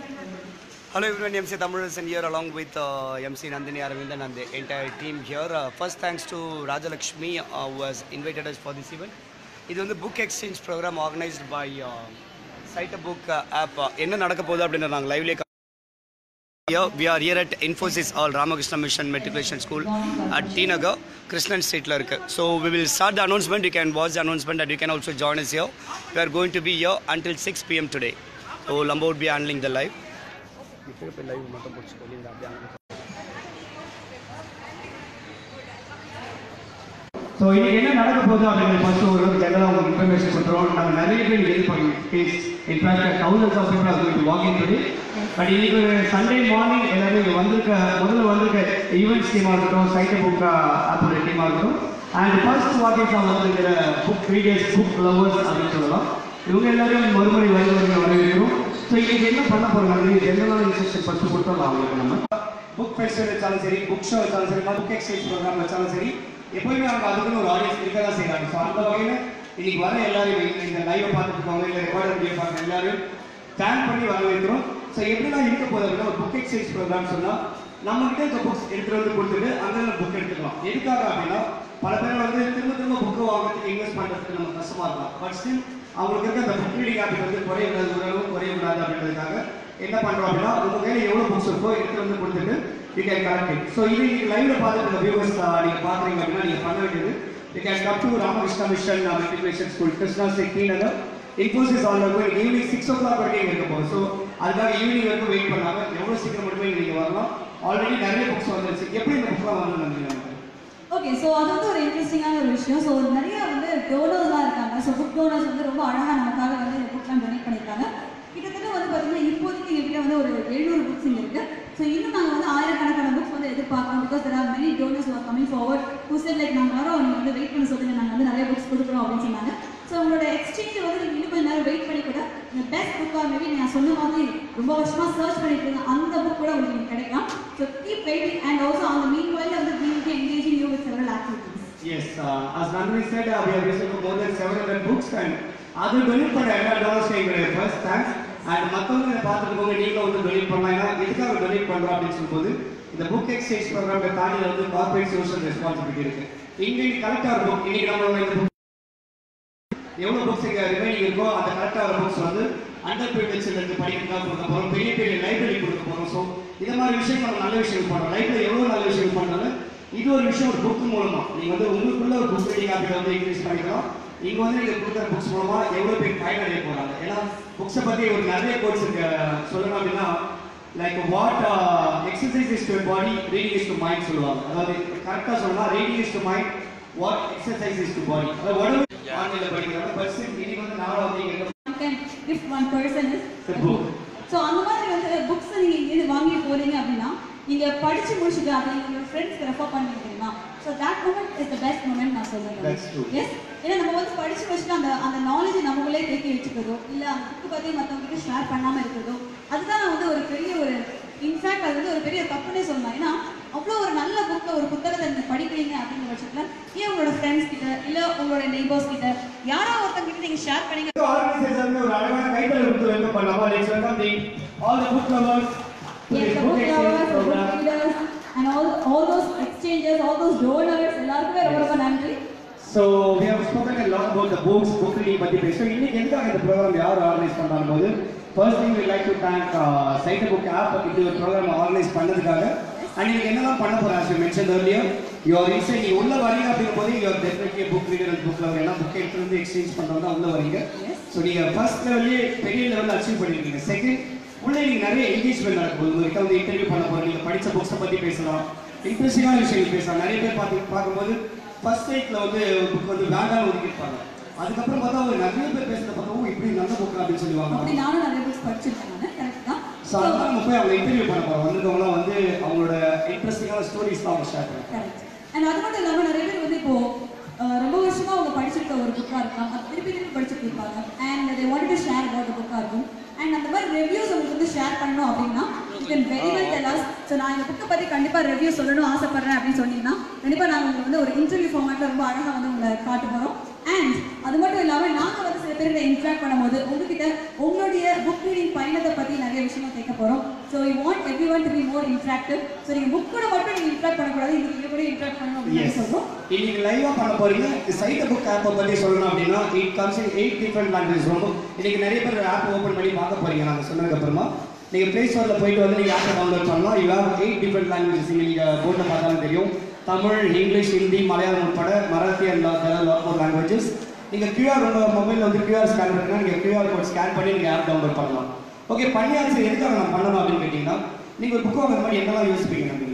Hello everyone, MC Thamurasan here along with uh, MC Nandini Aravindan and the entire team here. Uh, first thanks to Rajalakshmi uh, who has invited us for this event. இது வந்து book exchange programme organised by side book app என்ன நடக்க போகுது அப்படின்னு நாங்கள் லைவ்லேயே Here we are here at Infosys All Ramakrishna Mission Matriculation School at T Nagar, Krishnan Street la இருக்கு. So we will start the announcement. You can watch the announcement and you can also join us here. We are going to be here until 6 p.m. today. So Lamba would be handling the live. live மட்டும் பிடிச்சிக்கோ நீங்க அப்படியே அங்க so இன்னைக்கு என்ன நடக்க போகுது அப்படிங்கிறது ஃபர்ஸ்ட் ஒரு ஜெனரலாக உங்களுக்கு இன்ஃபர்மேஷன் கொடுத்துருவோம் நம்ம நிறைய பேர் எதிர்பார்க்கணும் please in fact thousands of people are going walking today but இன்னைக்கு ஒரு சண்டே மார்னிங் எல்லாரும் இங்கே வந்திருக்க முதல்ல வந்திருக்க ஈவெண்ட்ஸ் டீமாக இருக்கட்டும் சைட் புக் ஆப்போட டீமாக இருக்கட்டும் அண்ட் ஃபர்ஸ்ட் வாக்கிங்ஸ் அவங்க வந்திருக்கிற புக் ரீடர்ஸ் புக் லவர்ஸ் அப்படின்னு சொல்லலாம் இவங்க எல்லாரும் மறுமுறை வருவதை வரவேற்கிறோம் ஸோ இன்னைக்கு என்ன பண்ண போகிறோம் அப்படின்னு ஜெனரலான இன்ஸ்ட்ரக்ஷன் ஃபர்ஸ்ட் கொடுத்தோம் அவங்களுக்கு நம்ம புக் ஃபெஸ்டிவல் வச்சாலும் சரி புக் ஷோ வச்சாலும் சரி புக் எக்ஸ்சேஞ்ச் ப்ரோக்ராம் வச்சாலும் சரி எப்போயுமே அவங்க அதுக்குன்னு ஒரு ஆடியன்ஸ் இருக்க தான் செய்கிறாங்க ஸோ அந்த வகையில் இன்னைக்கு வர எல்லாரும் இந்த- இந்த லைவை பார்த்துட்டு இருக்கவங்க இல்லை ரெக்கார்டர் வீடியோ பார்க்குற எல்லாரும் தேங்க் பண்ணி வரவேற்கிறோம் ஸோ எப்படிலாம் இருக்க போகுது அப்படின்னா ஒரு புக் எக்ஸ்சேஞ்ச் ப்ரோக்ராம் சொன்னால் நம்ம கிட்ட இருக்க புக்ஸ் எடுத்துட்டு வந்து கொடுத்துட்டு அங்கே புக் எடுத்துக்கலாம் எதுக்காக அப்படின்னா பல பேர் வந்து திரும்ப திரும்ப புக்கு வாங்குறதுக்கு இன்வெஸ்ட் பண்ணுறதுக்கு நம்ம கஷ்டமா இருக்கலாம் பட் ஸ்டில் அவங்களுக்கு இருக்க அந்த புக் ரீடிங் ஹேபிட் வந்து குறையக்கூடாது ஓரளவு குறையக்கூடாது அப்படின்றதுக்காக என்ன பண்றோம் அப்படின்னா உங்க கையில எவ்வளவு புக்ஸ் இருக்கோ எடுத்து வந்து கொடுத்துட்டு you can collect it so இது நீங்க லைவ்ல பார்த்துட்டு இந்த வியூவர்ஸ் நீங்க பாக்குறீங்க அப்படின்னா நீங்க பண்ண வேண்டியது you can come to Ramakrishna mission matriculation school Krishna state T Nagar Infosys all இருக்கும் ஈவினிங் சிக்ஸ் ஓ கிளாக் வரைக்கும் இங்க இருக்க போகுது ஸோ அதுக்காக ஈவினிங் வரைக்கும் வெயிட் பண்ணாம எவ்வளவு சீக்கிரம் மட்டுமே இங்க நீங்க வரலாம் ஆல்ரெடி நிறைய புக்ஸ் வந்துருச்சு எப்படி இந்த புக்லாம் வந்து நம்புறீங்க ஓகே ஸோ அது வந்து ஒரு இன்ட்ரெஸ்டிங்கான ஒரு விஷயம் ஸோ நிறைய வந்து டோனர்ஸ்லாம் இருக்காங்க ஸோ புக் டோனர்ஸ் வந்து ரொம்ப அழகாக நமக்காக வந்து இந்த புக்லாம் டொனேட் பண்ணியிருக்காங்க கிட்டத்தட்ட வந்து பார்த்தீங்கன்னா இப்போதைக்கு எங்ககிட்ட வந்து ஒரு எழுநூறு புக்ஸ் இங்கே இருக்கு ஸோ இன்னும் நாங்கள் வந்து ஆயிரக்கணக்கான புக்ஸ் வந்து எதிர்பார்க்குறோம் because there are many donors are coming forward who said like நாங்கள் வரோம் நீங்கள் வந்து வெயிட் பண்ண சொல்லுங்க நாங்கள் வந்து நிறைய புக்ஸ் கொடுக்குறோம் அப்படின்னு சொன்னாங்க ஸோ உங்களோட எக்ஸ்சேஞ்ச் வந்து நீங்கள் இன்னும் கொஞ்சம் நேரம் வெயிட் பண்ணி கூட இந்த பெஸ்ட் புக்காக மேபி நான் சொன்ன மாதிரி ரொம்ப வருஷமாக சர்ச் பண்ணிட்டு இருந்தேன் அந்த புக் கூட உங்களுக்கு இங்க கிடைக்கலாம் so keep waiting and also அந்த மீன் வந்து we will be engaging you with several activities. Yes, uh, as Nandini said, uh, we have received more than 700 books and அது டொனேட் பண்ண எல்லா டாலர்ஸ் எங்களுடைய ஃபர்ஸ்ட் தேங்க்ஸ் அண்ட் மற்றவங்க இதை பார்த்துட்டு போங்க நீங்களும் வந்து டொனேட் பண்ணலாம் ஏன்னா எதுக்காக டொனேட் பண்ணுறோம் அப்படின்னு சொல்லும்போது இந்த புக் எக்ஸ்சேஞ்ச் ப்ரோக்ராம் தாண்டி வந்து கார்பரேட் சோஷியல் ரெஸ்பான்சிபிலிட்டி இருக்கு இன்னைக்கு கலெக்ட் ஆகிற புக் இன்னைக்கு நம்மளோட இந்த book எவ்வளவு புக்ஸ் இங்க ரிமைனிங் இருக்கோ அந்த கரெக்டாக வர புக்ஸ் வந்து அண்டர் ப்ரிவிலேஜ் சில்ட்ரனுக்கு படிக்கிறதுக்காக கொடுக்க போறோம் பெரிய பெரிய லைப்ரரி கொடுக்க போறோம் ஸோ இது மாதிரி விஷயம் நம்ம நல்ல விஷயம் பண்றோம் லைஃப்ல எவ்வளவு நல்ல விஷயம் பண்ணாலும் இது ஒரு விஷயம் ஒரு புக் மூலமா நீங்க வந்து உங்களுக்குள்ள ஒரு புக் ரீடிங் ஹேபிட் வந்து இன்க்ரீஸ் பண்ணிக்கலாம் இங்க வந்து நீங்க கொடுக்குற புக்ஸ் மூலமா எவ்வளவு பேர் பயனடைய போறாங்க ஏன்னா புக்ஸை பத்தி ஒரு நிறைய கோர்ஸ் இருக்கு சொல்லணும் அப்படின்னா like what exercise is to body reading is to mind சொல்லுவாங்க அதாவது கரெக்டாக சொல்லணும்னா reading is to mind what exercise is to body அதாவது உடம்பு ஆன்லைனில் படிக்கிறாங்க பட் இன்னைக்கு வந்து நான் வந்து இங்க You can gift one person is The book. So அந்த மாதிரி வந்து புக்ஸ் நீங்க இங்கேருந்து வாங்கி போறீங்க அப்படின்னா நீங்க படிச்சு முடிச்சுட்டு அதை நீங்க உங்க ஃப்ரெண்ட்ஸ்க்கு ரெஃபர் பண்ணுவீங்க தெரியுமா so that moment is the best moment நான் சொல்லுவேன் That's true. எஸ் ஏன்னா நம்ம வந்து படிச்சு வச்சுட்டு அந்த அந்த நாலேஜ் நம்மளே தேக்கி வச்சுக்கிறதோ இல்ல அந்த புக்கு பத்தி மத்தவங்க கிட்ட ஷேர் பண்ணாம இருக்கிறதோ அதுதான் வந்து ஒரு பெரிய ஒரு இன்ஃபேக்ட் அது வந்து ஒரு பெரிய தப்புனே சொல்லலாம் ஏன்னா அவ்வளோ ஒரு நல்ல புக்கை ஒரு புத்தகத்தை நீங்க படிக்கிறீங்க அப்படிங்கிற பட்சத்துல ஏன் உங்களோட ஃப்ரெண்ட்ஸ் கிட்ட இல்ல உங்களோட நெய்பர்ஸ் கிட்ட யாரோ ஒருத்தங்க கிட்ட நீங்க ஷேர் பண்ணீங்க ஆர்கனைசேஷன் ஒரு அழகான கைத்தல் கொடுத்து வெல்கம் பண்ணலாமா let's welcome the all the book lovers Yes, the book lovers, the book readers, and all, all those exchanges, all those donors, எல்லாருக்குமே ரொம்ப ரொம்ப நன்றி so we have spoken a lot about the books book reading பத்தி பேசுறோம் இன்னைக்கு எதுக்காக இந்த program யார் ஆர்கனைஸ் பண்றாங்க போது first thing we like to thank side book app இது ஒரு ப்ரோக்ராம் ஆர்கனைஸ் பண்ணதுக்காக அண்ட் நீங்க என்னதான் பண்ண போறேன் as you mentioned earlier you are inside நீ உள்ள வரீங்க அப்படிங்கும் போது you are definitely a book reader and book lover ஏன்னா புக் எடுத்து வந்து எக்ஸ்சேஞ்ச் பண்றவங்க தான் உள்ள வரீங்க Yes. ஸோ நீங்க ஃபர்ஸ்ட் லெவல்லே பெரிய லெவலில் அச்சீவ் பண்ணிருக்கீங்க செகண்ட் உள்ள நீங்க நிறைய என்கேஜ்மெண்ட் நடக்குது உங்ககிட்ட வந்து இன்டர்வியூ பண்ண போறோம் நீங்க படிச்ச புக்ஸை பத்தி பேசலாம் இன்ட்ரெஸ்டிங்கான விஷயங்கள் பேசலாம் நிறைய பேர் பார்த்து பார்க்கும்போது ஃபர்ஸ்ட் நைட்ல வந்து புக் வந்து வேண்டாம் ஒதுக்கிருப்பாங்க அதுக்கப்புறம் பார்த்தா ஒரு நிறைய பேர் பேசுறத பார்த்தா "ஓ, இப்படி நல்ல புக் அப்படின்னு அப்படி சொல்லுவாங்க நானும் நிறைய புக்ஸ் படிச்சிருக்கேன் நான் கரெக்ட் தான் ஸோ அதனால நம்ம போய் அவங்க இன்டர்வியூ பண்ண போறோம் வந்திருக்கவங்களாம் வந்து அவங்களோட இன்ட்ரெஸ்டிங்கான ஸ்டோரிஸ் தான் அவங்க ஷேர் பண்ணுறாங்க கரெக்ட் அண்ட் அது மட்டும் இல்லாமல் நிறைய பேர் வந்து இப்போ அஹ், ரொம்ப வருஷமா அவங்க படிச்சிருக்க ஒரு புக்காக இருக்கலாம் அது திருப்பி திருப்பி படிச்சுட்டு இருப்பாங்க and they wanted to share about the புக்காக இருக்கும் அண்ட் அந்த மாதிரி ரிவ்யூஸ் உங்களுக்கு வந்து ஷேர் பண்ணணும் அப்படின்னா you can very well tell us so நான் இந்த புக்கை பற்றி கண்டிப்பாக ரிவ்யூ சொல்லணும் ஆசைப்படுறேன் அப்படின்னு சொன்னீங்கன்னா கண்டிப்பாக நாங்கள் உங்களுக்கு வந்து ஒரு இன்டர்வியூ ஃபார்மேட்டில் ரொம்ப அழகாக வந்து உங்களை காட்ட போகிறோம் அண்ட் அது மட்டும் இல்லாமல் நாங்கள் வந்து சில பேர்கிட்ட இன்ட்ராக்ட் பண்ணும்போது உங்ககிட்ட உங்களுடைய புக் ரீடிங் பயணத்தை பற்றி நிறைய விஷயங்கள் கேட்க போகிறோம் we want everyone to be more interactive so நீங்கள் புக் கூட மட்டும் நீங்கள் இன்ட்ராக்ட் பண்ணக்கூடாது நீங்கள் கூட இன்ட்ராக்ட் பண்ணணும் அப்படின்னு எஸ் சொல்கிறோம் இன்னைக்கு லைவா பண்ண போறீங்க சைட் புக் ஆப்பை பத்தி சொல்லணும் அப்படின்னா it comes in eight different language ரொம்ப இன்னைக்கு நிறைய பேர் ஆப் ஓப்பன் பண்ணி பார்க்க போறீங்க நாங்க சொன்னதுக்கு அப்புறமா நீங்க ப்ளே ஸ்டோர்ல போயிட்டு வந்து நீங்க ஆப்பை டவுன்லோட் பண்ணலாம் you have eight different languages நீங்க போர்டில் பார்த்தாலும் தெரியும் தமிழ் இங்கிலீஷ் ஹிந்தி மலையாளம் உட்பட Marathi and lot more languages நீங்க கியூஆர் உங்க மொபைல்ல வந்து கியூஆர் ஸ்கேன் பண்ணுங்க நீங்க கியூஆர் கோட் ஸ்கேன் பண்ணி நீங்க ஆப் டவுன்லோட் பண்ணலாம் ஓகே பண்ணியாச்சு எதுக்காக நான் பண்ணணும் அப்படின்னு கேட்டீங்கன்னா நீங்க ஒரு புக் வாங்குற மாதிரி என்னெல்லாம் யோசிப்பீங்க நீங்க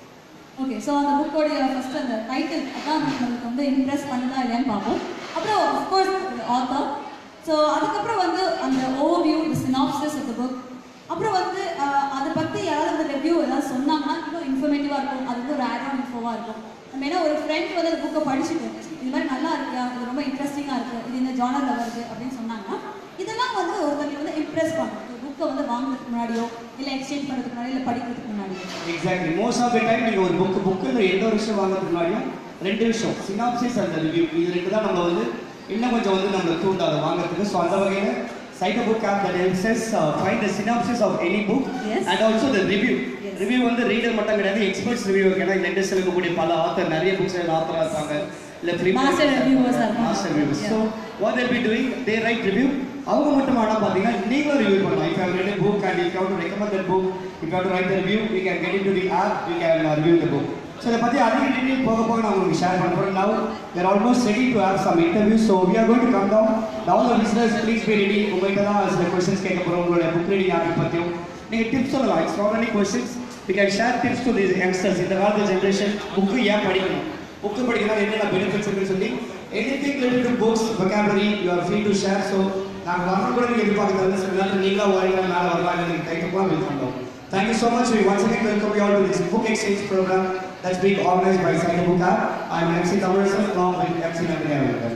ஓகே ஸோ அந்த புக்கோடைய ஃபர்ஸ்ட் அந்த டைட்டில் அதான் நம்மளுக்கு வந்து இம்ப்ரெஸ் பண்ணுதா இல்லையான்னு பார்ப்போம் அப்புறம் அஃப்கோர்ஸ் ஆத்தர் ஸோ அதுக்கப்புறம் வந்து அந்த overview the synopsis of the book அப்புறம் வந்து ஆஹ், அதை பற்றி யாராவது வந்து ரிவ்யூ ஏதாவது சொன்னாங்கன்னா இன்னும் இன்ஃபர்மேட்டிவாக இருக்கும் அது வந்து ஒரு ஆட் ஆன் இன்ஃபோவாக இருக்கும் நம்ம ஏன்னா ஒரு ஃப்ரெண்ட் வந்து அந்த புக்கை படிச்சுட்டு இது மாதிரி நல்லா இருக்கு அது ரொம்ப இன்ட்ரெஸ்டிங்காக இருக்குது இது இந்த ஜானரில் வருது அப்படின்னு சொன்னாங்கன்னா இதெல்லாம் வந்து ஒருத்தருக்கு வந்து இம்ப்ரெஸ் பண்ணும் புக்கை வந்து வாங்குறதுக்கு முன்னாடியோ இல்லை எக்ஸ்சேஞ்ச் பண்ணுறதுக்கு முன்னாடியோ இல்லை படிக்கிறதுக்கு முன்னாடியோ exactly most of the time நீங்கள் ஒரு புக் புக்கில் எந்த ஒரு விஷயம் வாங்குறதுக்கு முன்னாடியும் ரெண்டு விஷயம் சினாப்சிஸ் அந்த ரிவ்யூ இது ரெண்டு தான் நம்ம வந்து இன்னும் கொஞ்சம் வந்து நம்மளை தூண்டும் அதை வாங்குறதுக்கு ஸோ அந்த வகையில் site book app that helps find the synopsis of any book Yes. And also the review Yes. Review வந்து ரீடர் மட்டும் கிடையாது எக்ஸ்பர்ட்ஸ் ரிவ்யூ ஏன்னா இந்த இண்டஸ்ட்ரியில் இருக்கக்கூடிய பல ஆத்தர் நிறைய புக்ஸ் ஆத்தராக இருப்பாங்க இல்லை ஃப்ரீ Master reviewers இருப்பாங்க. Master reviews Yeah. So what they'll be doing they write review அவங்க மட்டும் ஆனால் பார்த்தீங்கன்னா நீங்களும் ரிவ்யூ பண்ணலாம் if you have read a book and if you have to recommend that book if you have to write the review we can get into the app we can uh, review the book so இதை பற்றி அதிக detail போக போக நான் உங்களுக்கு share பண்ணுறோம் now we are almost ready to have some interviews so we are going to come down now the listeners please be ready உங்கள்கிட்ட தான் சில கொஸ்டின்ஸ் கேட்க போகிறோம் உங்களுடைய புக் ரீடிங் ஆப் பற்றியும் நீங்கள் டிப்ஸ் சொல்லலாம் it's not only questions we can share tips to these youngsters இந்த காலத்து ஜென்ரேஷன் புக்கு ஏன் படிக்கணும் புக்கு படிக்கிறதால என்னென்ன பெனிஃபிட்ஸ் இருக்குன்னு சொல்லி anything related to books vocabulary you are free to share so நாங்கள் வரணும் கூட நீங்கள் எதிர்பார்க்கறது சில நேரத்தில் நீங்களா வரீங்க மேலே வரலாம் இல்லை நீங்கள் கைப்பலாம் வெயிட் பண்ணுறோம் Thank you so much. We once again welcome you all to this book exchange program that's being organized by Side Book App. I'm MC Thamarasan along with MC Nandini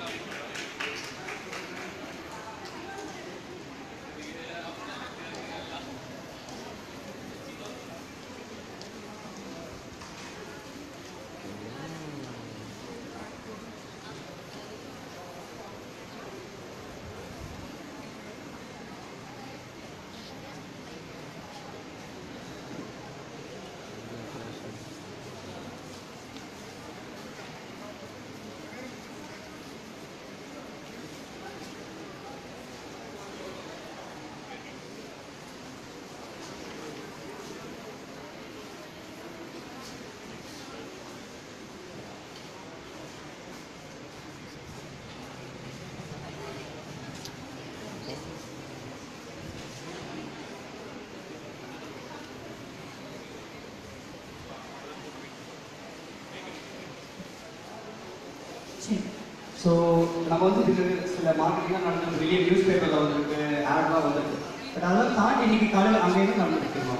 சரி ஸோ நம்ம வந்து இதுக்கு சில மார்க்கெட்டிங்லாம் நடந்து வெளியே news பேப்பரில் வந்துருக்கு ஆட்லாம் வந்துருக்கு பட் அதெல்லாம் தாண்டி இன்னைக்கு காலையில் அங்கே என்ன நடந்துருக்கு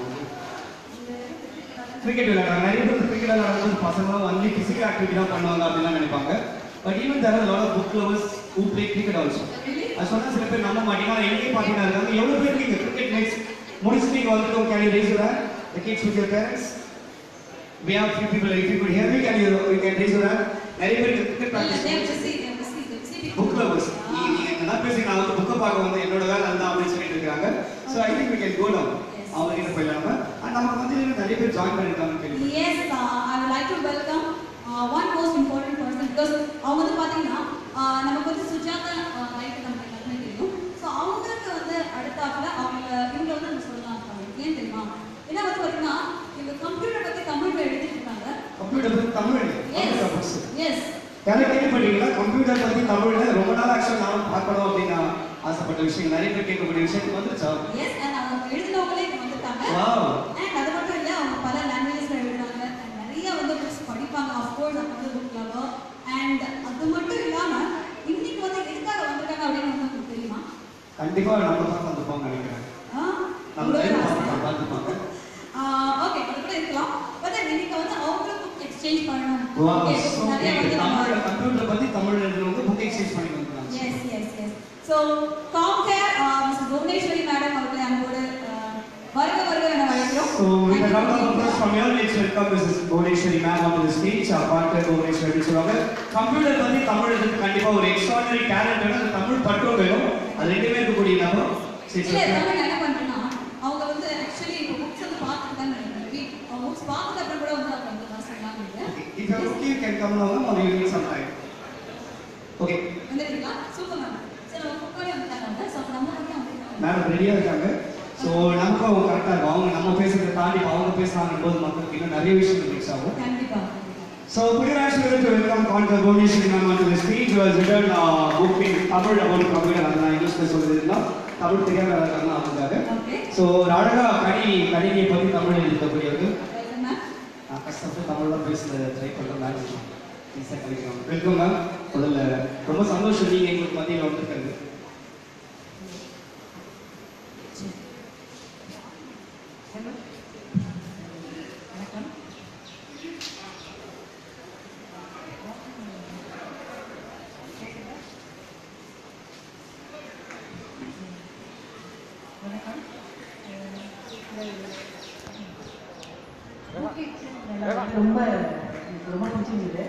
கிரிக்கெட் விளையாடுறாங்க நிறைய பேர் கிரிக்கெட் விளையாடும்போது பசங்களாம் வந்து ஃபிசிக்கல் ஆக்டிவிட்டி தான் பண்ணுவாங்க அப்படிலாம் நினைப்பாங்க but even there lot of book lovers who play cricket also அது சொன்னா சில பேர் நம்ப மாட்டீங்க ஆனால் எனக்கே பார்த்தீங்கன்னா இருக்காங்க எவ்வளோ பேர் நீங்கள் கிரிக்கெட் மேட்ச் முடிச்சுட்டு நீங்கள் வந்துட்டு can you raise your the kids with your parents we have few people if you could hear me can you you can raise your hand நிறைய பேர் கிரிக்கெட் ப்ராக்டிஸ் புக் லவர்ஸ் நீங்க நீங்க என்ன பேசுறீங்க நான் வந்து புக்கை பார்க்க வந்து என்னோட வேலை அதுதான் அப்படின்னு சொல்லிட்டு இருக்காங்க so I think we can go down அவங்க கிட்ட போயிடலாம அண்ட் நமக்கு வந்து இதுல நிறைய பேர் ஜாயின் பண்ணிருக்காங்க கேள்வி Yes, uh, I would like to welcome uh, one most important person because அவங்க வந்து பார்த்தீங்கன்னா uh, நமக்கு வந்து சுஜாதா லைஃப் நமக்கு எல்லாமே தெரியும் ஸோ அவங்களுக்கு வந்து அடுத்தாப்புல அவங்க இவங்க வந்து நம்ம சொல்லலாம் இருக்காங்க. ஏன் தெரியுமா ஏன்னா வந்து பார்த்தீங்கன்னா இவங்க கம்ப்யூட்டர் பற்றி தமிழில் எழுதிட்டு இருக்காங்க கம்ப்யூட்டர் பத்தி தமிழ் எஸ் புக்ஸ் எஸ் யாரும் கேள்விப்பட்டீங்களா கம்ப்யூட்டர் பத்தி தமிழ்ல ரொம்ப நாள் ஆக்சுவலா நானும் பார்க்கணும் அப்படின்னு நான் ஆசைப்பட்ட விஷயம் நிறைய பேர் கேட்கக்கூடிய விஷயம் வந்துருச்சா எஸ் அண்ட் அவங்க எழுதினவங்களே இங்க வந்துட்டாங்க வாவ் அண்ட் அது மட்டும் இல்லை அவங்க பல லாங்குவேஜஸ்ல எழுதுறாங்க and நிறைய வந்து புக்ஸ் படிப்பாங்க அஃப்கோர்ஸ் அவங்க வந்து புக் லவர் அண்ட் அது மட்டும் இல்லாம இன்னைக்கு வந்து எதுக்காக வந்திருக்காங்க அப்படின்னு வந்து உங்களுக்கு தெரியுமா கண்டிப்பா நம்ம தான் வந்திருப்போம் நினைக்கிறேன் நம்ம லைவ் பார்த்துப்பாங்க பார்த்துப்பாங்க ஓகே அது கூட இருக்கலாம் பட் இன்னைக்கு வந்து அவங்களும் புக் எக்ஸ்சேஞ்ச் பண்ணணும் வாவ் Okay, so நிறைய great. வந்து நம்ம தமிழ்ல கம்ப்யூட்டர் பத்தி தமிழ் எழுதுறவங்க புக் எக்ஸ்சேஞ்ச் பண்ணி வந்துருக்காங்க எஸ் எஸ் எஸ் ஸோ காம்கேர் மிஸ் புவனேஸ்வரி மேடம் அவர்களை அன்போடு uh, வருக வருக என வழங்குகிறோம் So with a And round of இன்னைக்கு applause from your let's welcome Mrs. Bhuvneshwari ma'am onto the stage. Our partner Bhuvneshwari சொல்லுவாங்க கம்ப்யூட்டர் பத்தி தமிழ் எழுதுறது கண்டிப்பா ஒரு எக்ஸ்ட்ராடனரி டேலண்ட் வேணும் அந்த தமிழ் பற்றும் வேணும் அது ரெண்டுமே இருக்கக்கூடிய நபர் சரி இல்ல சரி தமிழ் என்ன பண்றேன்னா அவங்க வந்து ஆக்சுவலி இப்போ books can come along or you need some time. Okay. வந்துருக்கீங்களா சூப்பர் மேம் சரி நம்ம புக்கோடே வந்துட்டாங்க ஸோ நம்ம வந்து அவங்க மேடம் ரெடியாக இருக்காங்க ஸோ நமக்கும் அவங்க கரெக்டாக இருக்கும் அவங்க நம்ம பேசுறதை தாண்டி இப்ப அவங்க பேசுறாங்க போது மக்களுக்கு இன்னும் நிறைய விஷயங்கள் மிக்ஸ் ஆகும் கண்டிப்பா So, put your hands together to welcome Contra Bhuvaneswari ma'am onto the stage who has written a book in Tamil about computer. அதை நான் இங்கிலீஷ்ல சொல்றதுன்னா தமிழ் தெரியாத இருக்காங்க அவங்களுக்காக ஓகே ஸோ ஒரு அழகா கணினி கணினியை பற்றி தமிழ் எழுதக்கூடியவர்கள் வெல்கம் மேம் நான் கஷ்டப்பட்டு தமிழ்ல பேச ட்ரை பண்ணுறேன் மேம் ஈஸியாக கிடைக்கலாம் வெல்கம் மேம் முதல்ல ரொம்ப சந்தோஷம் நீங்கள் எங்களுக்கு மத்தியில் வந்திருக்கிறது ரொம்ப எனக்கு ரொம்ப பிடிச்சிருந்தது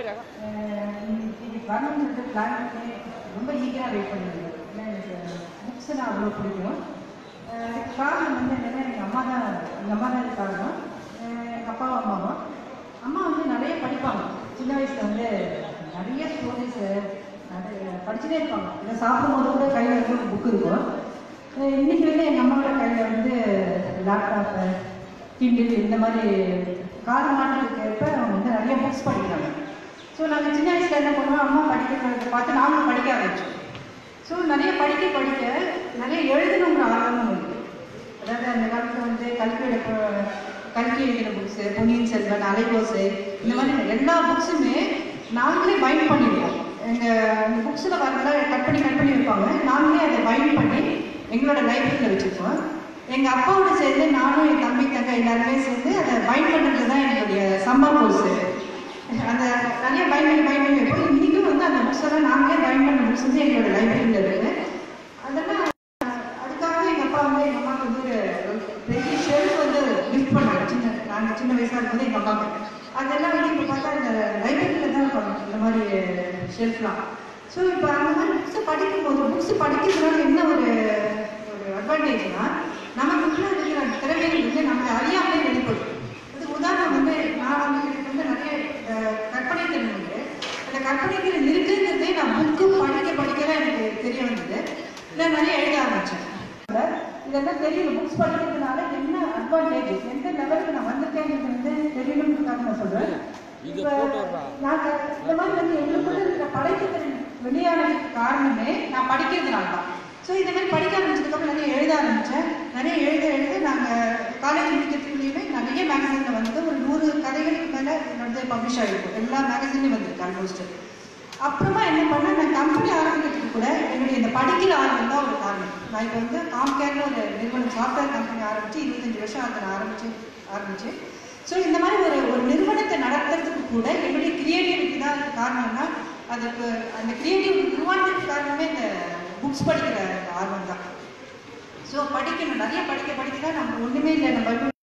அஹ் இன்னைக்கு இன்னைக்கு வரணும்னு சொல்லிட்டு பிளான் பண்ணி ரொம்ப ஈகராக வெயிட் பண்ணியிருந்தேன் ஏன்னா எனக்கு புக்ஸ் நான் அவ்வளோ பிடிக்கும் அஹ் அதுக்கு காரணம் வந்து என்னென்னா எங்கள் அம்மா தான் எங்கள் அம்மா தான் இதுக்கு காரணம் அஹ் எங்கள் அப்பாவும் அம்மாவும் அம்மா வந்து நிறைய படிப்பாங்க சின்ன வயசில் வந்து நிறைய ஸ்டோரிஸு நிறைய படிச்சுட்டே இருப்பாங்க இல்லை சாப்பிடும்போது கூட கையில் இருக்க புக் இருக்கும் அஹ் இன்னைக்கு வந்து எங்கள் அம்மாவோட கையில் வந்து லேப்டாப்பு கிண்டில் இந்த மாதிரி காலமாட்டத்துக்கு ஏற்ப அவங்க வந்து நிறைய புக்ஸ் படிக்கிறாங்க ஸோ நாங்கள் சின்ன வயசில் என்ன பண்ணுவோம் அம்மா படிக்கிறத பார்த்து நாங்களும் படிக்க ஆரம்பிச்சோம் ஸோ நிறைய படிக்க படிக்க நிறைய எழுதணுங்கிற ஆர்வமும் இருக்குது அதாவது அந்த காலத்தில் வந்து கல்வி எடுப்பு கல்வி எழுதின புக்ஸு பொன்னியின் செல்வன் அலைகோசு இந்த மாதிரி எல்லா புக்ஸுமே நாங்களே பைண்ட் பண்ணியிருக்கோம் எங்கள் அந்த புக்ஸில் வரதெல்லாம் கட் பண்ணி கட் பண்ணி வைப்பாங்க நாங்களே அதை பைண்ட் பண்ணி எங்களோட லைப்ரரியில் வச்சுருக்கோம் எங்கள் அப்பாவோட சேர்ந்து நானும் என் தம்பி தங்க எல்லாருமே சேர்ந்து அதை பைண்ட் பண்ணுறது தான் எங்களுடைய சம்மர் கோர்ஸு அந்த நிறைய பைண்ட் பண்ணி பைண்ட் பண்ணி வைப்போம் இன்றைக்கும் வந்து அந்த புக்ஸ் எல்லாம் நாங்களே பைண்ட் பண்ண புக்ஸ் வந்து எங்களோட லைப்ரரியில் இருக்குது அதெல்லாம் அதுக்காக எங்கள் அப்பா வந்து எங்கள் அம்மாவுக்கு வந்து ஒரு பெரிய ஷெல்ஃப் வந்து கிஃப்ட் பண்ணாங்க சின்ன நாங்கள் சின்ன வயசாக இருக்கும்போது எங்கள் அம்மாவுக்கு அதெல்லாம் வந்து இப்போ பார்த்தா இந்த லைப்ரரியில் தான் இருப்பாங்க இந்த மாதிரி ஷெல்ஃப்லாம் ஸோ இப்போ அந்த மாதிரி புக்ஸை படிக்கும்போது புக்ஸ் படிக்கிறதுனால என்ன ஒரு ஒரு அட்வான்டேஜ்னா நமக்குள்ள இருக்கிற திறமைகள் வந்து நமக்கு அறியாமலே வெளிப்படும் அதுக்கு உதாரணம் வந்து நான் வந்து எனக்கு வந்து நிறைய அஹ், கற்பனை திறன் உண்டு அந்த கற்பனை திறன் இருக்குங்கிறதே நான் புக்கு படிக்க படிக்க தான் எனக்கு தெரிய வந்தது நான் நிறைய எழுத ஆரம்பித்தேன் இதெல்லாம் தெரியல புக்ஸ் படிக்கிறதுனால என்ன அட்வான்டேஜ் எந்த லெவலுக்கு நான் வந்திருக்கேங்கிறது வந்து தெரியணுன்றதுக்காக நான் சொல்கிறேன் இப்போ நாங்கள் இந்த மாதிரி வந்து எங்களுக்குள்ள இருக்கிற படைப்புத்திறன் வெளியானதுக்கு காரணமே நான் படிக்கிறதுனால தான் ஸோ இந்த மாதிரி படிக்க ஆரம்பிச்சதுக்கப்புறம் நிறைய எழுத ஆரம்பித்தேன் நிறைய எழுத எழுத நாங்கள் காலேஜ் முடிக்கிறதுக்குள்ளேயுமே நிறைய மேகசினில் வந்து ஒரு நூறு கதைகளுக்கு மேலே வந்து பப்ளிஷ் ஆகிருக்கும் எல்லா மேகசின்லையும் வந்திருக்கு ஆல்மோஸ்ட் அப்புறமா என்ன பண்ணேன் நான் கம்பெனி ஆரம்பிக்கிறதுக்கு கூட என்னுடைய இந்த படிக்கிற ஆர்வம் தான் ஒரு காரணம் நான் இப்போ வந்து காம்கேர்னு ஒரு நிறுவனம் சாஃப்ட்வேர் கம்பெனி ஆரம்பித்து இருபத்தஞ்சு வருஷம் அதை நான் ஆரம்பிச்சு ஆரம்பிச்சு ஸோ இந்த மாதிரி ஒரு ஒரு நிறுவனத்தை நடத்துறதுக்கு கூட என்னுடைய கிரியேட்டிவிட்டி தான் அதுக்கு காரணம்னா அதுக்கு அந்த கிரியேட்டிவிட்டி உருவானதுக்கு காரணமே இந்த புக்ஸ் படிக்கிற அந்த ஆர்வம் தான் ஸோ படிக்கணும் நிறைய படிக்க படிக்க தான் நம்ம ஒன்றுமே இல்லை நம்ம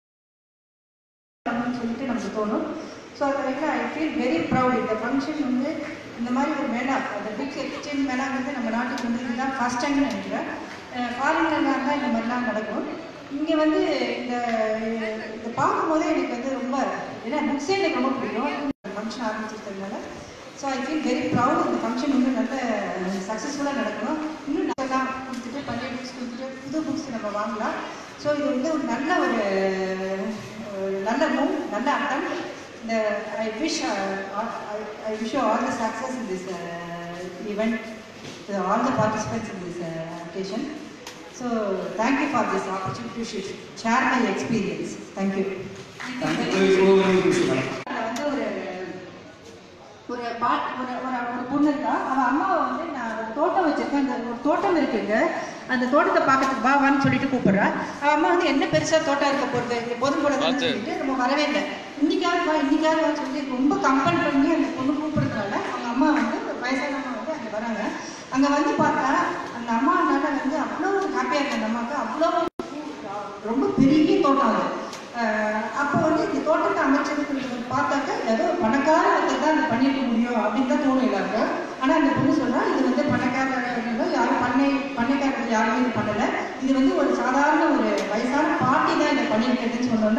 பண்ணணும்னு சொல்லிட்டு நமக்கு தோணும் ஸோ அதை வந்து ஐ ஃபீல் வெரி ப்ரௌட் இந்த ஃபங்க்ஷன் வந்து இந்த மாதிரி ஒரு மேளா அந்த புக் எக்ஸ்சேஞ்ச் மேளாங்கிறது நம்ம நாட்டுக்கு வந்து இதுதான் ஃபஸ்ட் டைம்னு நினைக்கிறேன் ஃபாரின்லாம் தான் இந்த மாதிரிலாம் நடக்கும் இங்கே வந்து இந்த இதை பார்க்கும்போதே எனக்கு வந்து ரொம்ப ஏன்னா புக்ஸே எனக்கு ரொம்ப பிடிக்கும் ஃபங்க்ஷன் ஆரம்பிச்சிருக்கிறதுனால so I feel very proud இந்த ஃபங்க்ஷன் இன்னும் நல்ல சக்ஸஸ்ஃபுல்லாக நடக்கணும் இன்னும் நல்லா கொடுத்துட்டு பழைய புக்ஸ் கொடுத்துட்டு புது புக்ஸ் நம்ம வாங்கலாம் ஸோ இது வந்து ஒரு நல்ல ஒரு ஒரு நல்ல மூவ் நல்ல அட்டம் இந்த I wish I wish all the success in this event all the participants in this occasion so thank you for this opportunity share my experience thank you thank you so much madam அதில் வந்து ஒரு ஒரு பாட் ஒரு ஒரு ஒரு பொண்ணு இருக்கா அவன் அம்மாவை வந்து நான் ஒரு தோட்டம் வச்சிருக்கேன் அந்த ஒரு தோட்டம் இருக்குங்க அந்த தோட்டத்தை பார்க்கறதுக்கு வா வான்னு சொல்லிட்டு கூப்பிடுறா அவன் அம்மா வந்து என்ன பெருசா தோட்டம் இருக்க போறது இங்க போதும் போடாதுன்னு சொல்லிட்டு நம்ம வரவே இல்லை இன்னைக்காவது வா இன்னைக்காவது வான்னு சொல்லி ரொம்ப கம்பல் பண்ணி அந்த பொண்ணு கூப்பிடுறதுனால அவங்க அம்மா வந்து ஒரு வயசான அம்மா வந்து அங்கே வராங்க அங்கே வந்து பார்த்தா அந்த அம்மானால வந்து அவ்வளோ ஹாப்பியாக இருக்கு அந்த அம்மாவுக்கு அவ்வளோ ரொம்ப பெரிய தோட்டம் அது அஹ் அப்போ வந்து இந்த தோட்டத்தை அமைச்சதுக்கு பார்த்தாக்க ஏதோ பணக்கார ஒருத்தர் தான் அதை பண்ணிருக்க முடியும் அப்படின்னு தான் தோணும் எல்லாருக்கும் ஆனால் அந்த பொண்ணு சொல்றா இது வந்து பணக்காரர்கள் யாரும் பண்ணை பண்ணைக்காரர்கள் யாருமே இது பண்ணலை இது வந்து ஒரு சாதாரண ஒரு வயசான பாட்டி தான் இதை பண்ணியிருக்கிறதுன்னு சொன்னோன்னே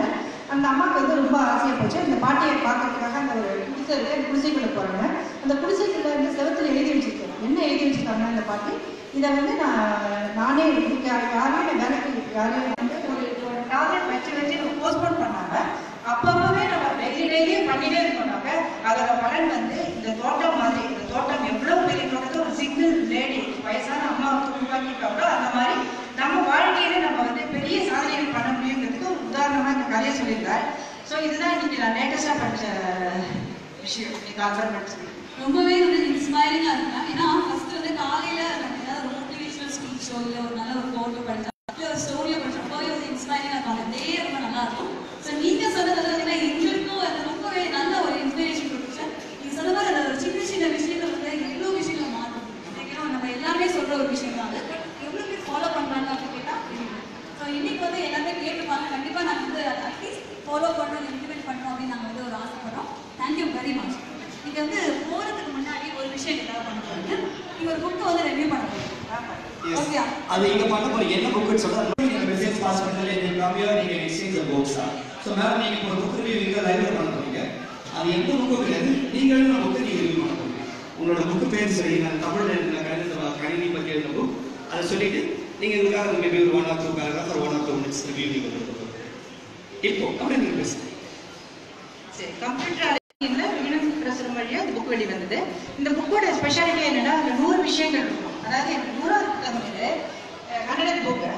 அந்த அம்மாவுக்கு வந்து ரொம்ப ஆசையாக போச்சு அந்த பாட்டியை பார்க்கறதுக்காக அந்த ஒரு குடிசை இருக்கு அந்த குடிசைக்குள்ள போகிறாங்க அந்த குடிசைக்குள்ள இந்த செவத்துல எழுதி வச்சிருக்கேன் என்ன எழுதி வச்சிருக்காங்க அந்த பாட்டி இதை வந்து நான் நானே இதுக்கு யாரையும் நான் வேலைக்கு யாரையும் வந்து ஒரு ஒரு டார்கெட் வச்சு வச்சு போஸ்ட்போன் பண்ணாங்க அப்பப்பவே நம்ம டெய்லி டெய்லியும் பண்ணிட்டே இருக்கோம்னாக்க அதோட பலன் வந்து இந்த தோட்டம் மாதிரி இந்த தோட்டம் எவ்வளவு பெரிய தோட்டத்தை ஒரு சிங்கிள் லேடி வயசான அம்மாவுக்கு உருவாக்கிட்டாங்களோ அந்த மாதிரி நம்ம வாழ்க்கையில நம்ம வந்து பெரிய சாதனைகள் பண்ண முடியுங்கிறதுக்கு ஒரு உதாரணமா இந்த கதையை சொல்லியிருந்தார் ஸோ இதுதான் இன்னைக்கு நான் லேட்டஸ்டா படிச்ச விஷயம் இன்னைக்கு ஆல்பம் படிச்சது ரொம்பவே வந்து இன்ஸ்பைரிங்காக இருக்கும் ஏன்னா ஃபர்ஸ்ட் வந்து காலையில நம்ம ஏதாவது ஒரு மோட்டிவேஷனல் ஸ்பீச்சோ இல்லை ஒரு நல்ல ஒரு கோட்டோ படிச்சா இல்லை ஒரு ஸ்டோரியோ படிச்சா ரொம்பவே வந்து இன்ஸ்பைரிங்காக இருக்கும் அந்த டே ரொம்ப நல்லா இருக்கும் ஸோ நீங்க சொன்னது பார்த்தீங்கன்னா எங்களுக்கும் அது ரொம்பவே நல்ல ஒரு இன்ஸ்பிரேஷன் கொடுத்துச்சு நீங்க சொன்ன மாதிரி அந்த ஒரு சின்ன சின்ன விஷயங்கள் வந்து எவ்வளோ விஷயங்கள் மாற்றும் நினைக்கிறோம் நம்ம எல்லாருமே சொல்ற ஒரு விஷயம் தான் அது எவ்வளோ பேர் ஃபாலோ பண்றாங்க அப்படின்னு கேட்டால் ஸோ இன்னைக்கு வந்து எல்லாமே கேட்டுப்பாங்க கண்டிப்பா நாங்க வந்து அட்லீஸ்ட் ஃபாலோ பண்ணணும் இம்ப்ளிமெண்ட் பண்ணணும் அப்படின்னு நாங்க வந்து ஒரு ஆசைப்படுறோம் தேங்க்யூ வெரி மச் நீங்க வந்து போறதுக்கு முன்னாடி ஒரு விஷயம் ஏதாவது பண்ண போறீங்க நீங்க ஒரு புக்கை வந்து ரெவ்யூ பண்ண போறீங்க ஓகே அது இங்க பண்ண போற என்ன புக்னு சொல்ல நீங்க மெசேஜ் பாஸ் பண்ணல நீங்க கம்மியா நீங்க எக்ஸ்சேஞ்ச் புக்ஸ் தான் சோ மேம் நீங்க இப்போ ஒரு புக் ரிவ்யூ இங்க லைவ்ல பண்ண போறீங்க அது எந்த புக்கும் கிடையாது நீங்க எழுதின புக்கை நீங்க ரிவ்யூ பண்ண போறீங்க உங்களோட புக் பேர் சரி நான் தமிழ்ல எழுதின கணித கணினி பத்தி எழுதின புக் அதை சொல்லிட்டு நீங்க இதுக்காக மேபி ஒரு ஒன் ஆர் டூ பேராகிராஃப் ஒரு one or two minutes review நீங்க கொடுக்கணும் இப்போ அப்படியே நீங்க பேசுங்க சரி கம்ப்யூட்டர் அறிவியல்ல யூனிவர்சிட்டி பிரஸ் வழியா இந்த புக் வெளி வந்தது இந்த புக்கோட ஸ்பெஷாலிட்டி என்னன்னா அதுல நூறு விஷயங்கள் இருக்கும் அதாவது எனக்கு நூறாவது புத்தகம் ஹண்ட்ரட் புக்கு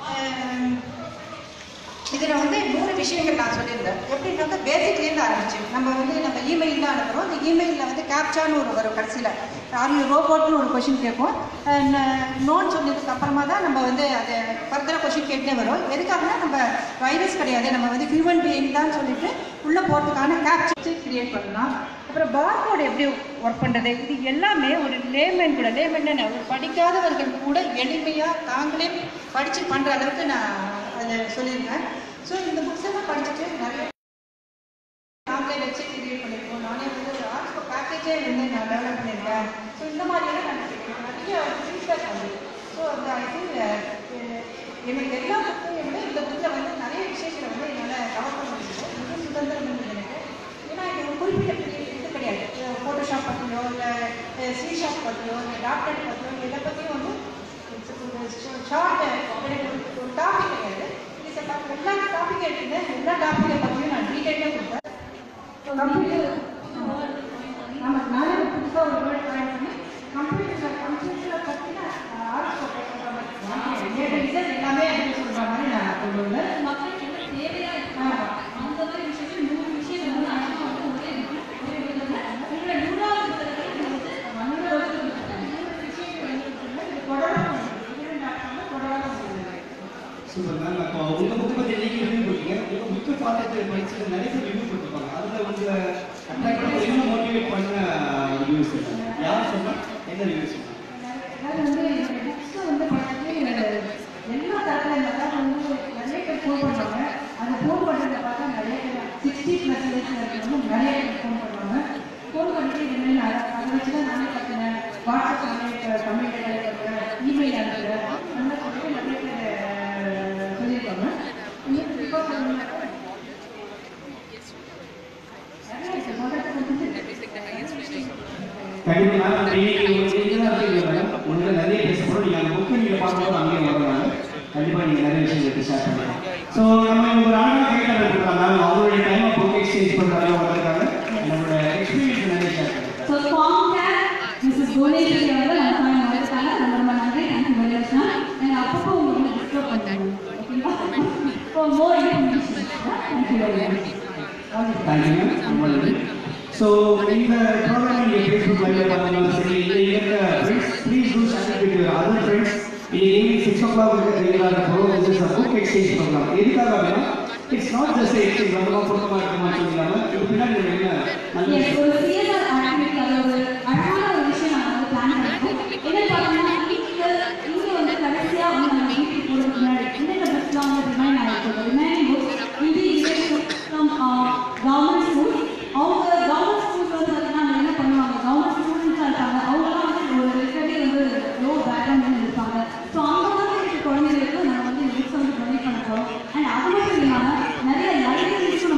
இதுல வந்து நூறு விஷயங்கள் நான் சொல்லியிருந்தேன் எப்படின்னாக்க பேசிக்லேருந்து ஆரம்பிச்சு நம்ம வந்து நம்ம இமெயில் தான் அனுப்புறோம் இந்த இமெயிலில் வந்து கேப்சான்னு ஒரு வரும் கடைசியில் ஆர் யூ ரோபோட்னு ஒரு கொஷின் கேட்கும் நோன் சொன்னதுக்கு அப்புறமா தான் நம்ம வந்து அதை ஃபர்தராக கொஷின் கேட்டே வரும் எதுக்காகனா நம்ம வைரஸ் கிடையாது நம்ம வந்து ஹியூமன் பீயிங் தான் சொல்லிட்டு உள்ளே போகிறதுக்கான கேப்சர் கிரியேட் பண்ணலாம் அப்புறம் பார்கோட் எப்படி ஒர்க் பண்ணுறது இது எல்லாமே ஒரு லேமேன் கூட லேமேன் என்ன ஒரு படிக்காதவர்கள் கூட எளிமையாக தாங்களே படித்து பண்ணுற அளவுக்கு நான் அதில் சொல்லியிருந்தேன் ஸோ இந்த புக்ஸ் எல்லாம் படிச்சுட்டு நிறைய நாங்களே வெப்சைட் கிரியேட் பண்ணியிருக்கோம் நானே வந்து ஒரு ஆர்ட்ஸ் பேக்கேஜே வந்து நான் டெவலப் பண்ணியிருக்கேன் ஸோ இந்த மாதிரியெல்லாம் நான் நிறைய ஃபீட்பேக் வந்து ஸோ அந்த ஐ திங்க் எனக்கு எல்லா புக்கையும் விட இந்த புக்கில் வந்து நிறைய விஷயங்களை வந்து என்னால் கவர் பண்ண முடியும் ரொம்ப சுதந்திரம் இருந்தது எனக்கு ஏன்னா இது ஒரு குறிப்பிட்ட பெரிய இது கிடையாது ஃபோட்டோஷாப் பற்றியோ இல்லை ஸ்ரீஷாப் பற்றியோ இல்லை டாக்டர் பற்றியோ இதை பற்றியும் வந்து ஷார்ட் எனக்கு ஒரு ஒரு டாபிக் கிடையாது இது எல்லா டாபிக் எடுத்துட்டேன் எல்லா டாப்பிக்கை பற்றியும் நான் டீட்டெயிலாக கொடுப்பேன் கம்ப்யூட்டர் ஆமாம் நானே ஒரு புதுசாக ஒரு வேர்ட் ட்ரை பண்ணி கம்ப்யூட்டர் கம்ப்யூட்டரில் பற்றின ஆர்ட்ஸ் ரிசல்ட் எல்லாமே அப்படின்னு சொல்கிற மாதிரி நான் கொண்டு வந்தேன் மக்களுக்கு என்ன தேவையா இருக்கு அந்த மாதிரி விஷயங்கள் நூறு விஷயங்கள் வந்து அழகா வந்து ஒரே இதுல, ஒரே இதுல வந்து உங்களோட நூறாவது புத்தகத்தை வந்து மன்னரோட நூறு விஷயங்கள் வந்து இது தொடரும் தொடரும் சூப்பர் மேம் அப்போ உங்க புக் பத்தி நீங்க ரிவ்யூ கொடுத்தீங்க உங்க புக்கு பார்த்துட்டு படிச்சுட்டு நிறைய பேர் ரிவ்யூ கொடுத்துருப்பாங்க அதுல உங்க அட்ராக்ட் பண்ண இன்னும் மோட்டிவேட் பண்ண ரிவ்யூஸ் யார் சொன்னா என்ன ரிவ்யூஸ் அதாவது வந்து என்னோட புக்ஸை வந்து பார்த்துட்டு எல்லா தரத்தில் அதாவது வந்து நிறைய பேர் ஃபோன் பண்ணுவாங்க அந்த ஃபோன் பண்ணுறத பார்த்தா நிறைய பேர் சிக்ஸ்டி ப்ளஸ் ஏஜ் வந்து நிறைய பேர் ஃபோன் பண்ணுவாங்க ஃபோன் பண்ணிட்டு இது மாதிரி நான் அதை வச்சு தான் நானே கற்றுனேன் வாட்ஸ்அப் நானே தமிழ் கற்றுக்கிறேன் இமெயில் அனுப்புகிறேன் அந்த மாதிரி சொல்லிட்டு நிறைய பேர் சொல்லியிருக்காங்க இப்போ நிறைய இருக்குது சொல்கிறதுக்கு கண்டிப்பா மேம் இன்னைக்கு ஒரு நீங்க தான் இருக்கீங்க மேடம் உங்களை நிறைய பேச போறோம் நீங்க அந்த புக்கை நீங்க பார்க்கும்போது அங்கேயே வருவாங்க கண்டிப்பா நீங்க நிறைய விஷயங்கள் ஷேர் பண்ணுங்க ஸோ நம்ம இங்க ஒரு அழகாக கேட்கறது இருக்கலாம் மேம் அவங்களுடைய டைம் புக் எக்ஸ்சேஞ்ச் பண்றாங்க வந்திருக்காங்க நம்மளோட எக்ஸ்பீரியன்ஸ் நிறைய ஷேர் பண்ணுங்க ஸோ காம்கேர் மிஸ்ஸஸ் புவனேஸ்வரி அவர்கள் நம்ம சாமி வந்திருக்காங்க ரொம்ப ரொம்ப நன்றி தேங்க்யூ வெரி மச் மேம் நாங்கள் அப்பப்போ உங்களுக்கு டிஸ்டர்ப் பண்ணுறோம் ஓகேங்களா so more information thank you very much thank you ரொம்ப நன்றி ஸோ இந்த ப்ரோக்ராம் நீங்கள் ஃபேஸ்புக் லைவ்ல பார்த்தாலும் சரி இல்லை இருக்க friends please to share with your other friends இது ஈவினிங் சிக்ஸ் ஓ கிளாக் ரெகுலராக programme is a book exchange programme எதுக்காக அப்படின்னா இட்ஸ் நாட் ஜஸ்ட் எக்ஸ்சேஞ்ச் ரொம்ப பொருத்தமாக இருக்குமா சொல்லாமல் இது பின்னாடி ஒரு என்ன நல்ல எஸ் ஒரு சிஎஸ்ஆர் ஆக்டிவிட்டி அது ஒரு அழகான ஒரு விஷயம் நாங்கள் வந்து பிளான் பண்ணிருக்கோம் என்ன பார்த்தீங்கன்னா வீட்டில் இங்கே வந்து கடைசியாக வந்து நம்ம வீட்டுக்கு போகிறதுக்கு முன்னாடி என்னென்ன புக்ஸ்லாம் வந்து ரிமைன் ஆகிருக்கு ரிமைனிங் புக்ஸ் இது ஃப்ரம் கவர்மெண்ட் ஸ்கூல் அவங்க கவர்மெண்ட் ஸ்கூல் வந்து பார்த்தீங்கன்னா அவங்க என்ன பண்ணுவாங்க கவர்மெண்ட் ஸ்டூடெண்ட்ஸாக இருப்பாங்க அவங்களாம் வந்து ஒரு லிட்டரலி வந்து லோ பேக்ரவுண்ட் இருப்பாங்க ஸோ அந்த மாதிரி இருக்க குழந்தைங்களுக்கு நம்ம வந்து இந்த புக்ஸ் வந்து டொனேட் பண்ண போகிறோம் அண்ட் அது மட்டும் இல்லாமல் நிறைய லைப்ரரிஸும்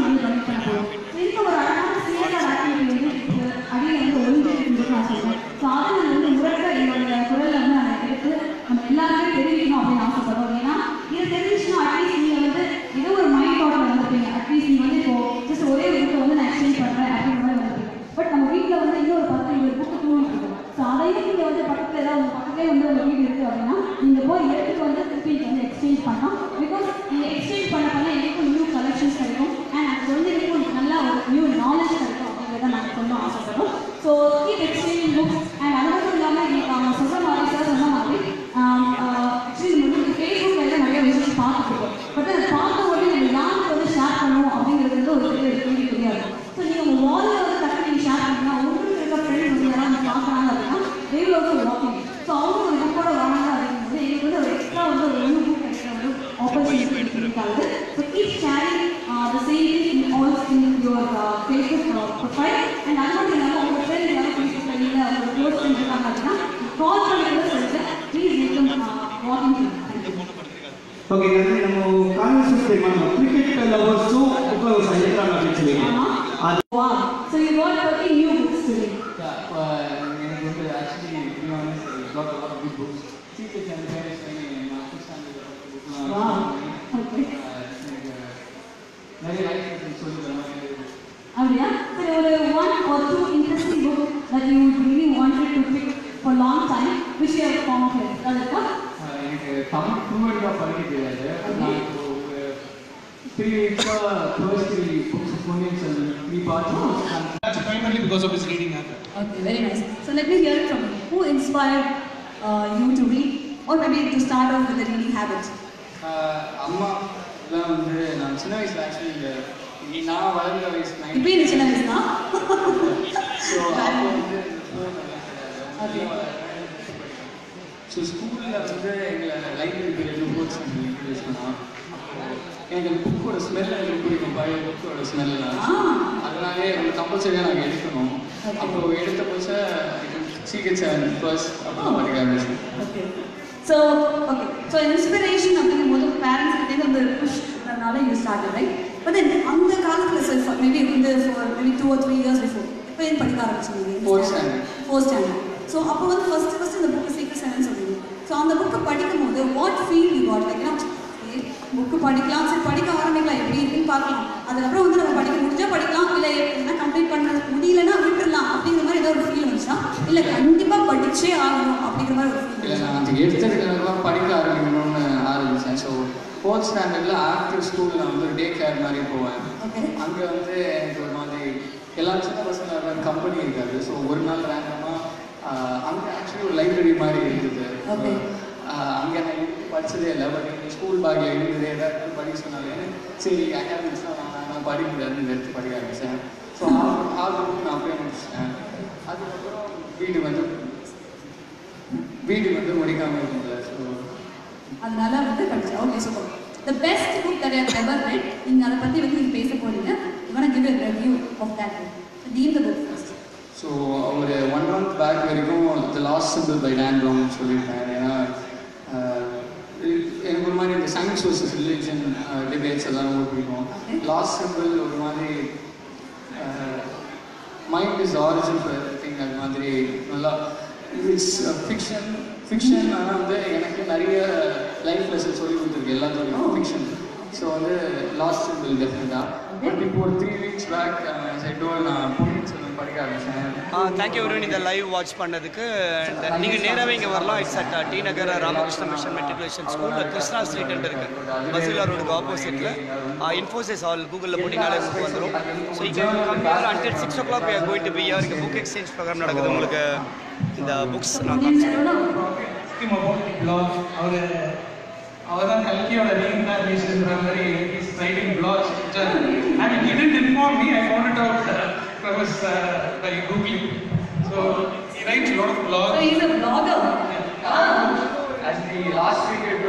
நீங்க வந்து பக்கத்துல ஏதாவது உங்க பக்கத்துலேயே வந்து உங்க வீடு இருக்கு அப்படின்னா நீங்க போய் எடுத்துட்டு வந்து திருப்பி இங்க வந்து எக்ஸ்சேஞ்ச் பண்ணலாம் பிகாஸ் நீங்க எக்ஸ்சேஞ்ச் பண்ண பண்ண எனக்கும் நியூ கலெக்ஷன்ஸ் கிடைக்கும் அண்ட் அது வந்து எனக்கும் நல்ல ஒரு நியூ நாலேஜ் கிடைக்கும் அப்படிங்கிறத நாங்கள் சொல்ல ஆசைப்படுறோம் so keep exchanging books and அது மட்டும் இல்லாமல் இன்னைக்கு அவங்க சொல்ற மாதிரி சார் சொன்ன மாதிரி ஆக்சுவலி நம்ம வந்து ஃபேஸ்புக்கில் எல்லாம் நிறைய விஷயம் பார்த்துட்டு இருக்கோம் பட் அதை பார்த்த உடனே நம்ம யாருக்கு வந்து ஷேர் பண்ணணும் அப்படிங்கிறது வந்து ஒரு பெரிய ஒரு கேள்வி தெரியாது ஸோ நீங்கள் உங்கள் வாலில் வந்து டக்கு நீங்கள் ஷேர் பண்ணா உங்களுக்கு இருக்க ஃப்ரெண்ட்ஸ் வந்து யாராவது பார்க்குறாங்க அப்படின்னா they will also walking so அவங்க ஒரு புக்கோட வராங்க அப்படிங்கும்போது எங்களுக்கு வந்து ஒரு எக்ஸ்ட்ரா வந்து ஒரு நியூ புக் கிடைக்கிற ஒரு ஆப்பர்ச்சுனிட்டி இருக்காது so keep sharing the same in all in your Facebook profile and அது மட்டும் இல்லாமல் உங்கள் ஃப்ரெண்ட் யாராவது ஃபேஸ்புக் இல்லை உங்கள் க்ளோஸ் ஃப்ரெண்ட் இருக்காங்க அப்படின்னா கால் பண்ணி சொல்லிட்டு ப்ளீஸ் மேக் வாக்கிங் ஓகே நன்றி நம்ம கான்வெர்சேஷன் பண்ணோம் கிரிக்கெட் லவர்ஸும் புக்கில் ஒரு எழுதுறாங்க அப்படின்னு சொல்லி அது Wow. So you got 30 new books today. எனக்கு வந்து actually got a lot of good books. சீக்கிரம் அந்த பேரண்ட்ஸ் நான் ஃபஸ்ட் ஸ்டாண்டர்ட் புக்லாம் Wow. Okay. எனக்கு நிறைய லைஃப் லெசன் சொல்லி தர மாதிரி இருக்கு. அப்படியா சரி ஒரு one or two interesting book that you really wanted to pick for long time which you have found here. அது இருக்கா? ஆஹ் எனக்கு தமிழ் ஃப்ளூவெண்ட்டாக படிக்க தெரியாது நான் இப்போ ஒரு த்ரீ வீக்ஸாக ப்ரோஸ்ட்ரி books Ponniyin Selvan three parts That's primarily because of his reading habit. Okay, very nice. So let me hear it from you. Who inspired uh, you to read or maybe to start off with the reading habit? அம்மா எல்லாம் வந்து நான் சின்ன வயசில் actually நான் வளர்ந்த வயசு இப்போ இந்த சின்ன வயசு தான் ஸோ அப்போ வந்து Okay. ஸோ ஸ்கூலில் வந்து எங்களை லைப்ரரி பீரியட் போர்ட்ஸ் இன்ட்ரடியூஸ் பண்ணோம் எனக்கு அந்த புக்கோட ஸ்மெல் எனக்கு பிடிக்கும் பழைய புக்கோட ஸ்மெல்லாம் அதனாலே எனக்கு கம்பல்சரியாக நாங்கள் எடுக்கணும் அப்போ எடுத்த போச்ச சீக்கிரம் சார் ஃபர்ஸ்ட் அப்போ படிக்க ஆரம்பிச்சேன் okay so okay so inspiration அப்படிங்கும்போது பேரண்ட்ஸ் கிட்டே வந்து புஷ் பண்ணனால you start right but then அந்த காலத்தில் சார் மேபி வந்து maybe two or three years before இப்போ ஏன் படிக்க ஆரம்பிச்சிங்க Fourth standard. Fourth standard so அப்போ வந்து ஃபர்ஸ்ட் ஃபர்ஸ்ட் இந்த புக்கு சீக்கிரம் செவன் சொல்லுவீங்க ஸோ அந்த புக்கை படிக்கும்போது what feel you what like book படிக்கலாம் சரி படிக்க ஆரம்பிக்கலாம் எப்படி இருக்குன்னு பார்க்கலாம் அதுக்கப்புறம் வந்து நம்ம படிக்க முடிஞ்சா படிக்கலாம் இல்லை என்ன கம்ப்ளீட் பண்ண முடியலன்னா விட்டுடலாம் அப்படிங்கிற மாதிரி ஏதோ ஒரு ஃபீல் வந்துச்சுன்னா இல்லை கண்டிப்பாக படிச்சே ஆகணும் அப்படிங்கிற மாதிரி ஒரு ஃபீல் இல்லை நான் அது எடுத்துருக்கிறதுலாம் படிக்க ஆரம்பிக்கணும்னு ஆரம்பித்தேன் ஸோ ஃபோர்த் ஸ்டாண்டர்டில் ஆக்டிவ் ஸ்கூலில் வந்து ஒரு டே கேர் மாதிரி போவேன் ஓகே அங்கே வந்து எனக்கு ஒரு மாதிரி எல்லா சின்ன பசங்க கம்பெனி இருக்காது ஸோ ஒரு நாள் ரேண்டமாக அங்கே ஆக்சுவலி ஒரு லைப்ரரி மாதிரி இருந்தது Okay. அங்கே நான் இருந்து படிச்சதே இல்லை பட் எங்கள் ஸ்கூல் பேக்கில் இருந்தது ஏதாவது படிக்க சொன்னாலே சரி அகாடமிக்ஸ்லாம் நான் நான் படிக்க முடியாதுன்னு எடுத்து படிக்க ஆரம்பித்தேன் ஸோ ஆறு புக் நான் அப்படியே முடிச்சிட்டேன் அதுக்கப்புறம் வீடு வந்து வீடு வந்து முடிக்காமல் இருந்தது ஸோ அதனால வந்து படிச்சேன் okay super the best book that I've ever read நீங்கள் அதை பற்றி வந்து நீங்கள் பேச போறீங்க இவனை give a review of that book team the book first so ஒரு ஒன் மந்த் பேக் வரைக்கும் the lost symbol by Dan Brown சொல்லியிருப்பேன் ஏன்னா ஆஹ், எனக்கு ஒரு மாதிரி இந்த சயின்ஸ் வர்சஸ் ரிலிஜன் டிபேட்ஸ் எல்லாம் ரொம்ப பிடிக்கும் லாஸ்ட் சிம்பிள் ஒரு மாதிரி mind is origin for thing அது மாதிரி நல்லா இட்ஸ் ஃபிக்ஷன் ஃபிக்ஷன் ஆனால் வந்து எனக்கு நிறைய லைஃப் லெசன் சொல்லி கொடுத்துருக்கு எல்லாத்தோடையும் ஃபிக்ஷன் ஸோ வந்து லாஸ்ட் சிம்பிள் டெஃபினட்டாக பட் இப்போ ஒரு த்ரீ வீக்ஸ் பேக் செட்டோ நான் பொன்னியின் செல்வன் படிக்க ஆரம்பித்தேன் தேங்க்யூ வெரி இந்த லைவ் வாட்ச் பண்ணதுக்கு அண்ட் நீங்கள் நேராகவே இங்கே வரலாம் it's at T Nagar Ramakrishna mission matriculation school Krishna street இருக்கு பசிலா ரோடுக்கு ஆப்போசிட்டில் இன்ஃபோசிஸ் ஆல் கூகுளில் போட்டிங்கனாலே உங்களுக்கு வந்துடும் ஸோ இங்கே until six O o'clock going to be here இங்கே புக் எக்ஸ்சேஞ்ச் ப்ரோக்ராம் நடக்குது உங்களுக்கு இந்த புக்ஸ் நான் காமிச்சிருக்கேன் Him about the blog. அவர் அவர் தான் கல்கியோட ரீஇன்கார்னேஷன்ற மாதிரி is writing blogs and he didn't inform me I found it out uh, from his, uh, by googling so he writes a lot of blogs so is a blogger Actually, last week it